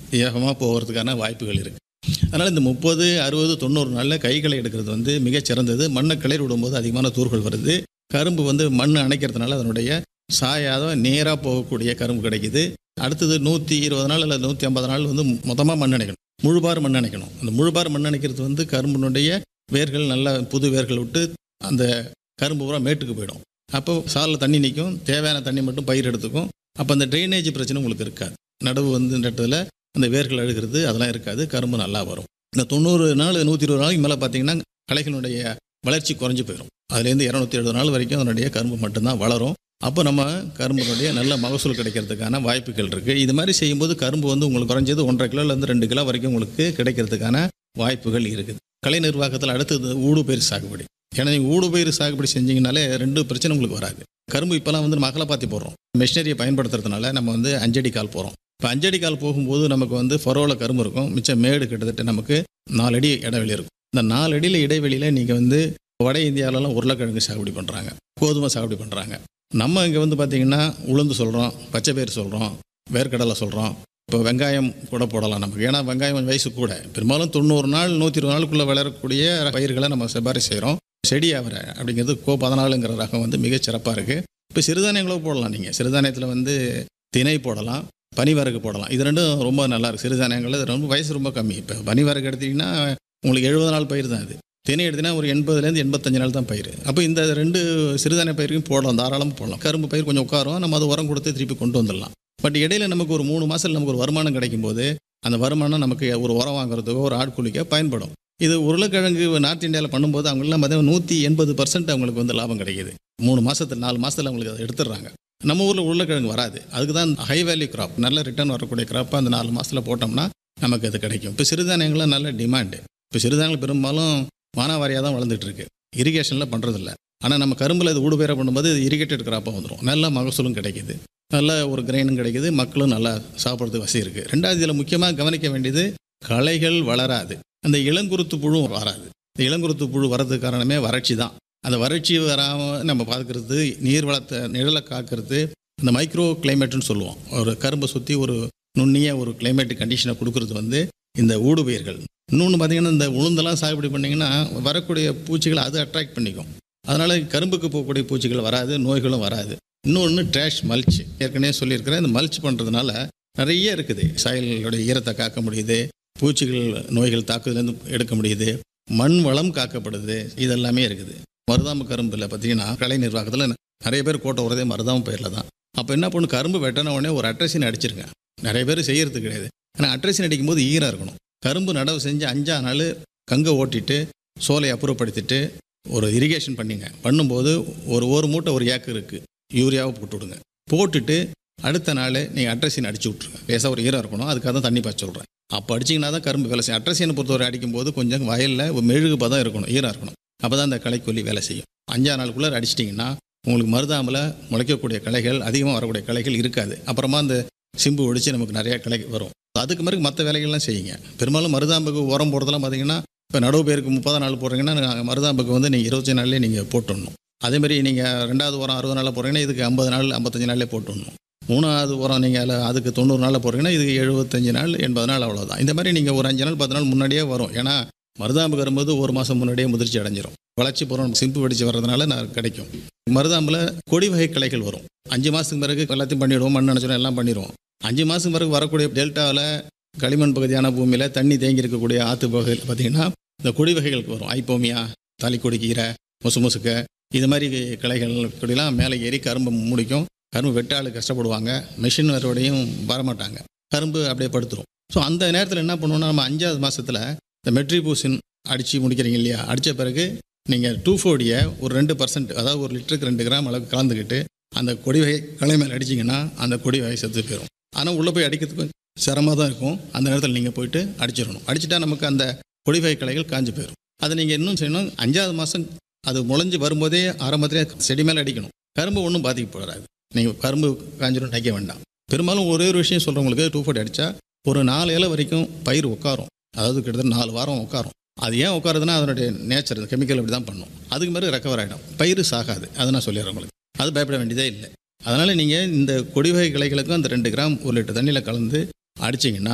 வேகமாக போகிறதுக்கான வாய்ப்புகள் இருக்குது அதனால் இந்த முப்பது அறுபது தொண்ணூறு நாளில் கைகளை எடுக்கிறது வந்து மிகச் சிறந்தது மண்ணை கிளறி விடும்போது அதிகமான தூர்கள் வருது கரும்பு வந்து மண் அணைக்கிறதுனால அதனுடைய சாயாத நேராக போகக்கூடிய கரும்பு கிடைக்குது அடுத்தது நூற்றி இருபது நாள் இல்லை நூற்றி ஐம்பது நாள் வந்து மொத்தமாக மண் அணைக்கணும் முழுபார் மண் அணைக்கணும் அந்த முழுபார் மண் அணைக்கிறது வந்து கரும்பினுடைய வேர்கள் நல்ல புது வேர்கள் விட்டு அந்த கரும்பு பூரா மேட்டுக்கு போயிடும் அப்போ சாலில் தண்ணி நிற்கும் தேவையான தண்ணி மட்டும் பயிர் எடுத்துக்கும் அப்போ அந்த ட்ரைனேஜ் பிரச்சனை உங்களுக்கு இருக்காது நடவு வந்து நட்டதில் அந்த வேர்கள் அழுகிறது அதெல்லாம் இருக்காது கரும்பு நல்லா வரும் இந்த தொண்ணூறு நாள் நூற்றி இருபது நாளைக்கு மேலே பார்த்தீங்கன்னா களைகளுடைய வளர்ச்சி குறைஞ்சி போயிடும் அதுலேருந்து இரநூத்தி எழுபது நாள் வரைக்கும் அதனுடைய கரும்பு மட்டும்தான் வளரும் அப்போ நம்ம கரும்பினுடைய நல்ல மகசூல் கிடைக்கிறதுக்கான வாய்ப்புகள் இருக்குது இது மாதிரி செய்யும்போது கரும்பு வந்து உங்களுக்கு குறைஞ்சது ஒன்றரை கிலோலேருந்து ரெண்டு கிலோ வரைக்கும் உங்களுக்கு கிடைக்கிறதுக்கான வாய்ப்புகள் இருக்குது கலை நிர்வாகத்தில் அடுத்தது ஊடுபயிர் சாகுபடி ஏன்னா நீங்கள் ஊடுபயிர் சாகுபடி செஞ்சீங்கனாலே ரெண்டு பிரச்சனை உங்களுக்கு வராது கரும்பு இப்போலாம் வந்து மகளை பாத்தி போடுறோம் மிஷினரியை பயன்படுத்துறதுனால நம்ம வந்து அஞ்சடி கால் போகிறோம் இப்போ அஞ்சடி கால் போகும்போது நமக்கு வந்து ஃபரோவில் கரும்பு இருக்கும் மிச்சம் மேடு கிட்டத்தட்ட நமக்கு நாலு அடி இடைவெளி இருக்கும் இந்த நாலு அடியில் இடைவெளியில் நீங்கள் வந்து வட இந்தியாவிலலாம் உருளைக்கிழங்கு சாகுபடி பண்ணுறாங்க கோதுமை சாகுபடி பண்ணுறாங்க நம்ம இங்கே வந்து பார்த்திங்கன்னா உளுந்து சொல்கிறோம் பச்சை பயிர் சொல்கிறோம் வேர்க்கடலை சொல்கிறோம் இப்போ வெங்காயம் கூட போடலாம் நமக்கு ஏன்னா வெங்காயம் கொஞ்சம் வயசு கூட பெரும்பாலும் தொண்ணூறு நாள் நூற்றி இருபது நாளுக்குள்ளே வளரக்கூடிய பயிர்களை நம்ம சிபாரிசு செய்கிறோம் செடி அவரை அப்படிங்கிறது கோ பதினாலுங்கிற ரகம் வந்து மிகச் சிறப்பாக இருக்குது இப்போ சிறுதானியங்களோ போடலாம் நீங்கள் சிறுதானியத்தில் வந்து திணை போடலாம் பனிவரகு போடலாம் இது ரெண்டும் ரொம்ப நல்லா இருக்குது சிறுதானியங்கள் இது ரொம்ப வயசு ரொம்ப கம்மி இப்போ பனிவரகு எடுத்திங்கன்னா உங்களுக்கு எழுபது நாள் பயிர் தான் அது திணை எடுத்தீங்கன்னா ஒரு எண்பதுலேருந்து எண்பத்தஞ்சு நாள் தான் பயிர் அப்போ இந்த ரெண்டு சிறுதானிய பயிருக்கும் போடலாம் தாராளமாக போடலாம் கரும்பு பயிர் கொஞ்சம் உட்காரும் நம்ம அது உரம் கொடுத்து திருப்பி கொண்டு வந்துடலாம் பட் இடையில நமக்கு ஒரு மூணு மாதத்தில் நமக்கு ஒரு வருமானம் கிடைக்கும் போது அந்த வருமானம் நமக்கு ஒரு உரம் வாங்குறதுக்கோ ஒரு ஆட்கூலிக்கோ பயன்படும் இது உருளைக்கிழங்கு நார்த் இந்தியாவில் பண்ணும்போது அவங்களாம் பார்த்தீங்கன்னா நூற்றி எண்பது பர்சன்ட் அவங்களுக்கு வந்து லாபம் கிடைக்கிது மூணு மாதத்தில் நாலு மாதத்தில் அவங்களுக்கு அதை எடுத்துடுறாங்க நம்ம ஊரில் உருளைக்கிழங்கு வராது அதுக்கு தான் ஹை வேல்யூ கிராப் நல்ல ரிட்டர்ன் வரக்கூடிய கிராப்பாக அந்த நாலு மாதத்தில் போட்டோம்னா நமக்கு அது கிடைக்கும் இப்போ சிறுதானியங்கள்லாம் நல்ல டிமாண்டு இப்போ சிறுதானியங்கள் பெரும்பாலும் மானாவாரியாக தான் வளர்ந்துட்டு இருக்கு இரிகேஷனில் பண்ணுறதில்ல ஆனால் நம்ம கரும்பில் இது ஊடுபேர பண்ணும்போது இது இரிகேட்டட் கிராப்பாக வந்துடும் நல்ல மகசூலும் கிடைக்குது நல்ல ஒரு கிரெயினும் கிடைக்குது மக்களும் நல்லா சாப்பிட்றதுக்கு வசதி இருக்குது ரெண்டாவது இதில் முக்கியமாக கவனிக்க வேண்டியது களைகள் வளராது அந்த இளங்குருத்து புழுவும் வராது இந்த இளங்குருத்து புழு வர்றதுக்கு காரணமே வறட்சி தான் அந்த வறட்சி வராமல் நம்ம பார்க்கறது நீர் வளத்தை நிழலை காக்கிறது அந்த மைக்ரோ கிளைமேட்னு சொல்லுவோம் ஒரு கரும்பை சுற்றி ஒரு நுண்ணிய ஒரு கிளைமேட் கண்டிஷனை கொடுக்கறது வந்து இந்த ஊடுபயிர்கள் இன்னொன்று பார்த்தீங்கன்னா இந்த உளுந்தெல்லாம் சாகுபடி பண்ணிங்கன்னா வரக்கூடிய பூச்சிகளை அது அட்ராக்ட் பண்ணிக்கும் அதனால் கரும்புக்கு போகக்கூடிய பூச்சிகள் வராது நோய்களும் வராது இன்னொன்று ட்ராஷ் மல்ச் ஏற்கனவே சொல்லியிருக்கிறேன் இந்த மல்ச் பண்ணுறதுனால நிறைய இருக்குது சாயலோட ஈரத்தை காக்க முடியுது பூச்சிகள் நோய்கள் தாக்குதலேருந்து எடுக்க முடியுது மண் வளம் காக்கப்படுது இதெல்லாமே இருக்குது மருதாம கரும்பில் பார்த்தீங்கன்னா கலை நிர்வாகத்தில் நிறைய பேர் கோட்டை உறதே மருதாம பயிரில் தான் அப்போ என்ன பண்ணு கரும்பு வெட்டின உடனே ஒரு அட்ரஸின் அடிச்சிருங்க நிறைய பேர் செய்யறது கிடையாது ஆனால் அட்ரஸின் அடிக்கும்போது ஈரம் இருக்கணும் கரும்பு நடவு செஞ்சு அஞ்சா நாள் கங்கை ஓட்டிட்டு சோலையை அப்புறப்படுத்திட்டு ஒரு இரிகேஷன் பண்ணிங்க பண்ணும்போது ஒரு ஒரு மூட்டை ஒரு ஏக்கர் இருக்குது யூரியாவை போட்டு விடுங்க போட்டுட்டு அடுத்த நாள் நீங்கள் அட்ரஸின் அடிச்சு விட்ருங்க லேசாக ஒரு ஈரம் இருக்கணும் அதுக்காக தான் தண்ணி பாய்ச்ச சொல்கிறேன் அப்போ அடிச்சிங்கன்னா தான் கரும்பு வேலை செய்யும் அட்ரஸினை பொறுத்தவரை அடிக்கும்போது கொஞ்சம் வயலில் ஒரு மெழுகு பதம் இருக்கணும் ஈரம் இருக்கணும் அப்போ தான் அந்த களைக்கொல்லி வேலை செய்யும் அஞ்சா நாளுக்குள்ளே அடிச்சிட்டிங்கன்னா உங்களுக்கு மருதாமில் முளைக்கக்கூடிய களைகள் அதிகமாக வரக்கூடிய களைகள் இருக்காது அப்புறமா அந்த சிம்பு ஒடிச்சு நமக்கு நிறைய கிளை வரும் அதுக்கு பிறகு மற்ற வேலைகள்லாம் செய்யுங்க பெரும்பாலும் மருதாம்புக்கு உரம் போடுறதெல்லாம் பார்த்தீங்கன்னா இப்போ நடவு பேருக்கு முப்பதாம் நாள் போடுறீங்கன்னா மருதாம்புக்கு வந்து நீங்கள் இருபத்தஞ்சு நாள்லேயே நீங்கள் போட்டுடணும் அதேமாதிரி நீங்கள் ரெண்டாவது உரம் அறுபது நாளில் போடுறீங்கன்னா இதுக்கு ஐம்பது நாள் ஐம்பத்தஞ்சு நாள்லேயே போட்டுடணும் மூணாவது உரம் நீங்கள் அதுக்கு தொண்ணூறு நாளில் போடுறீங்கன்னா இதுக்கு எழுபத்தஞ்சு நாள் எண்பது நாள் அவ்வளோதான் இந்த மாதிரி நீங்கள் ஒரு அஞ்சு நாள் பத்து நாள் முன்னாடியே வரும் ஏன்னா மருதாம்பு வரும்போது ஒரு மாதம் முன்னாடியே முதிர்ச்சி அடைஞ்சிரும் வளர்ச்சி போகிறோம் சிம்பு வெடிச்சு வர்றதுனால நான் கிடைக்கும் மருதாம்பில் கொடி வகை கிளைகள் வரும் அஞ்சு மாதத்துக்கு பிறகு எல்லாத்தையும் பண்ணிவிடுவோம் மண் நினச்சிடும் எல்லாம் பண்ணிடுவோம் அஞ்சு மாதத்துக்கு பிறகு வரக்கூடிய டெல்டாவில் களிமண் பகுதியான பூமியில் தண்ணி தேங்கி இருக்கக்கூடிய ஆற்று பகுதியில் பார்த்தீங்கன்னா இந்த கொடி வகைகளுக்கு வரும் ஐப்போமியா தாலிக்கொடி கீரை முசு முசுக்க இது மாதிரி கிளைகள் கொடிலாம் மேலே ஏறி கரும்பு முடிக்கும் கரும்பு வெட்டாளு கஷ்டப்படுவாங்க மிஷின் அறுவடையும் வரமாட்டாங்க கரும்பு அப்படியே படுத்துரும் ஸோ அந்த நேரத்தில் என்ன பண்ணுவோம்னா நம்ம அஞ்சாவது மாதத்தில் இந்த மெட்ரிபூசின் அடித்து முடிக்கிறீங்க இல்லையா அடித்த பிறகு நீங்கள் டூ ஃபோர்டியை ஒரு ரெண்டு பர்சன்ட் அதாவது ஒரு லிட்டருக்கு ரெண்டு கிராம் அளவுக்கு கலந்துக்கிட்டு அந்த கொடி வகை களை மேலே அடிச்சிங்கன்னா அந்த கொடி வகை செத்து போயிடும் ஆனால் உள்ளே போய் அடிக்கிறதுக்கு சிரமமாக தான் இருக்கும் அந்த நேரத்தில் நீங்கள் போயிட்டு அடிச்சிடணும் அடிச்சிட்டா நமக்கு அந்த கொடி வகை களைகள் காஞ்சு போயிடும் அதை நீங்கள் இன்னும் செய்யணும் அஞ்சாவது மாதம் அது முளைஞ்சு வரும்போதே ஆரம்பத்திலே செடி மேலே அடிக்கணும் கரும்பு ஒன்றும் பாதிக்கப்படாது நீங்கள் கரும்பு காஞ்சிடும் நினைக்க வேண்டாம் பெரும்பாலும் ஒரே ஒரு விஷயம் சொல்கிறவங்களுக்கு டூ ஃபோர்ட்டி அடித்தா ஒரு நாலு இலை வரைக்கும் பயிர் உட்காரும் அதாவது கிட்டத்தட்ட நாலு வாரம் உட்காரும் அது ஏன் உட்காருதுன்னா அதனுடைய நேச்சர் கெமிக்கல் அப்படி தான் பண்ணும் அதுக்கு மாதிரி ரெக்கவர் ஆகிடும் பயிர் சாகாது அதை நான் சொல்லிடுறேன் உங்களுக்கு அது பயப்பட வேண்டியதே இல்லை அதனால் நீங்கள் இந்த கொடி வகை கிளைகளுக்கும் அந்த ரெண்டு கிராம் ஒரு லிட்டர் தண்ணியில் கலந்து அடிச்சிங்கன்னா